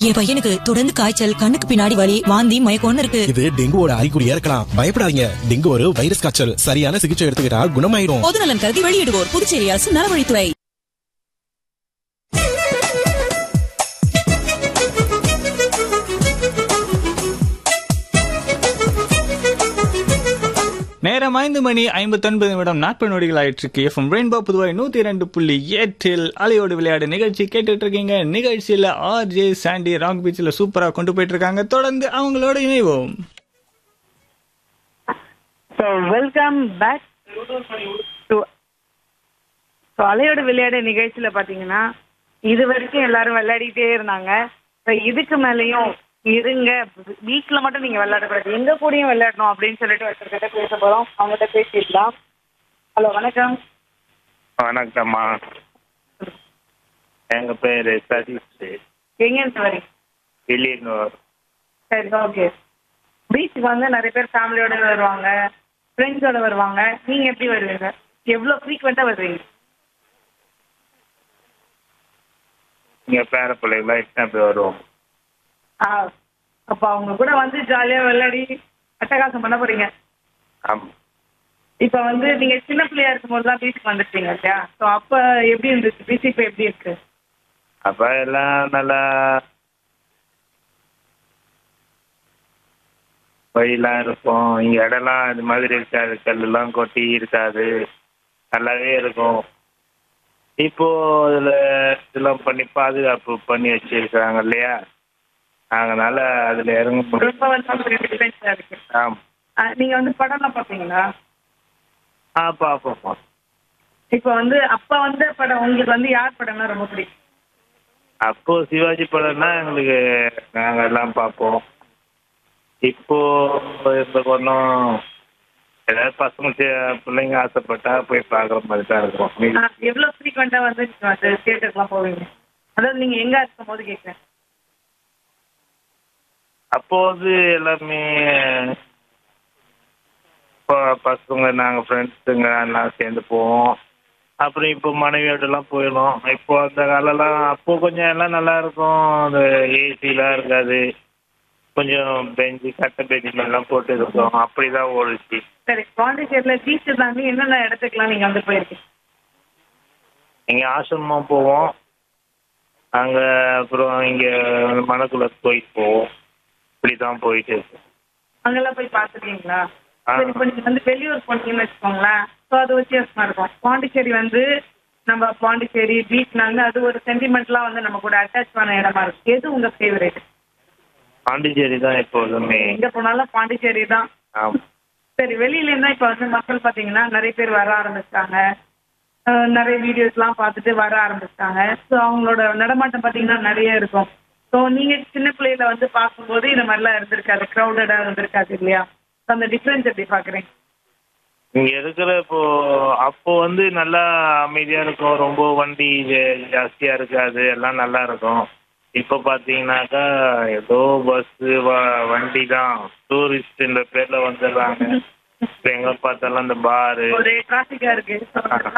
என் பையனுக்கு தொடர்ந்து காய்ச்சல் கண்ணுக்கு பின்னாடி வலி வாந்தி மயக்கம்னு இருக்கு இது டெங்குவோட அறிகுறியா இருக்கலாம் பயப்படாதீங்க டெங்கு ஒரு வைரஸ் காய்ச்சல் சரியான சிகிச்சை எடுத்துக்கிட்டா குணமாயிடும் பொதுநலன் கருதி வெளியிடுவோர் புதுச்சேரி அரசு நலவழித்துறை நேரம் ஐந்து மணி ஐம்பத்தொன்பது நிமிடம் நாற்பது நொடிகள் ஆயிட்டு இருக்கு எஃப்எம் ரெயின்போ புதுவாய் நூத்தி இரண்டு புள்ளி எட்டில் அலையோடு விளையாடு நிகழ்ச்சி கேட்டுட்டு இருக்கீங்க நிகழ்ச்சியில ஆர் ஜே சாண்டி ராங் பீச்சில் சூப்பரா கொண்டு போயிட்டு இருக்காங்க தொடர்ந்து அவங்களோட இணைவோம் so welcome back to so அலையோட விளையாட நிகழ்ச்சியில பாத்தீங்கன்னா இது வரைக்கும் எல்லாரும் விளையாடிட்டே இருந்தாங்க ஸோ இதுக்கு மேலேயும் இருங்க வீக்ல மட்டும் நீங்க விளையாடக்கூடாது எங்க கூடயும் விளையாடணும் அப்படின்னு சொல்லிட்டு ஒருத்தர்கிட்ட பேச போறோம் அவங்ககிட்ட பேசிடலாம் ஹலோ வணக்கம் வணக்கம்மா எங்க பேரு சதீஷ் எங்க இருந்து வரீங்க வில்லியனூர் சரி ஓகே பீச்சுக்கு வந்து நிறைய பேர் ஃபேமிலியோட வருவாங்க ஃப்ரெண்ட்ஸோட வருவாங்க நீங்க எப்படி வருவீங்க எவ்வளோ ஃப்ரீக்வெண்ட்டாக வருவீங்க இங்க பேர பிள்ளைங்களா எத்தனை பேர் வருவோம் ஆ அப்போ அவங்க கூட வந்து ஜாலியாக விளையாடி அட்டகாசம் பண்ண போறீங்க ஆமா இப்போ வந்து நீங்க சின்ன பிள்ளையா இருக்கும்போது தான் பீச்சுக்கு வந்துருப்பீங்க இல்லையா ஸோ அப்போ எப்படி இருந்துச்சு பீச் இப்போ எப்படி இருக்கு அப்ப எல்லாம் நல்லா வழியெல்லாம் இருக்கும் இங்க இடம்லாம் இது மாதிரி இருக்காது கல்லெல்லாம் கொட்டி இருக்காது நல்லாவே இருக்கும் இப்போ இதுல இதெல்லாம் பண்ணி பாதுகாப்பு பண்ணி வச்சிருக்காங்க இல்லையா அதனால அதுல இறங்க முடியும் ரொம்ப வந்து டிஃப்ரென்ஸாக இருக்கு ஆமா ஆ, நீங்க வந்து படம்லாம் பார்ப்பீங்களா ஆ பார்ப்போம் இப்போ வந்து அப்போ வந்த படம் உங்களுக்கு வந்து யார் படம்னா ரொம்ப பிடிக்கும் அப்போ சிவாஜி படம்னா எங்களுக்கு நாங்க எல்லாம் பார்ப்போம் இப்போ இந்த ஒன்றும் ஏதாவது பசங்க சி- பிள்ளைங்க ஆசைப்பட்டா போய் பார்க்குற மாதிரி தான் இருக்கும் மீதி- ஆ, எவ்வளவு ஃப்ரீக்வெண்டா வந்து நீங்க வந்து தியேட்டருக்குலாம் போவீங்க அதாவது நீங்க எங்க இருக்கும் போது கேட்குறேன் அப்போ வந்து எல்லாமே இப்போ பசங்க நாங்கள் ஃப்ரெண்ட்ஸுங்க எல்லாம் சேர்ந்து போவோம் அப்புறம் இப்போ மனைவியோடலாம் போயிடும் இப்போ அந்த காலம்லாம் அப்போ கொஞ்சம் எல்லாம் நல்லா இருக்கும் அந்த ஏசிலாம் இருக்காது கொஞ்சம் பெஞ்சு கட்டை பெஞ்சு மாதிரிலாம் போட்டு இருக்கோம் அப்படி தான் ஓடுச்சு சரி பாண்டிச்சேரியில பீச் தாண்டி என்னென்ன இடத்துக்குலாம் நீங்க வந்து போயிருக்கீங்க இங்கே ஆசிரமம் போவோம் அங்கே அப்புறம் இங்கே மணக்குள கோயில் போவோம் இப்படி தான் போயிட்டு இருக்கு அங்கெல்லாம் போய் பார்த்துருக்கீங்களா ஆ. சரி இப்போ நீங்க வந்து வெளியூர் போனீங்கன்னு வச்சுக்கோங்களேன் ஸோ அது வித்தியாசமா இருக்கும் பாண்டிச்சேரி வந்து நம்ம பாண்டிச்சேரி பீச்ல வந்து அது ஒரு சென்டிமெண்ட்லாம் வந்து நம்ம கூட அட்டாச் பண்ண இடமா இருக்கு எது உங்க ஃபேவரேட் பாண்டிச்சேரி தான் எப்போதுமே எங்க போனாலும் பாண்டிச்சேரி தான் ஆமாம் சரி வெளியில இருந்தா இப்ப வந்து மக்கள் பாத்தீங்கன்னா நிறைய பேர் வர ஆரம்பிச்சிட்டாங்க அஹ் நிறைய வீடியோஸ்லாம் பார்த்துட்டு வர ஆரம்பிச்சிட்டாங்க ஸோ அவங்களோட நடமாட்டம் பாத்தீங்கன்னா நிறைய இருக்கும் ஸோ நீங்க சின்ன பிள்ளையில வந்து பார்க்கும்போது இந்த மாதிரிலாம் இருந்திருக்காது க்ரௌடடா இருந்திருக்காது இல்லையா So அந்த டிஃப்ரென்ஸ் எப்படி பாக்குறீங்க இங்க இருக்கிற இப்போ அப்போ வந்து நல்லா அமைதியா இருக்கும் ரொம்ப வண்டி ஜா- ஜாஸ்தியா இருக்காது எல்லாம் நல்லா இருக்கும் இப்போ பாத்தீங்கன்னாக்கா ஏதோ பஸ் வண்டி தான் டூரிஸ்ட்ன்ற பேர்ல வந்துடுறாங்க இப்ப எங்க பார்த்தாலும் அந்த பாரு ஒரு டிராஃபிக்கா இருக்கு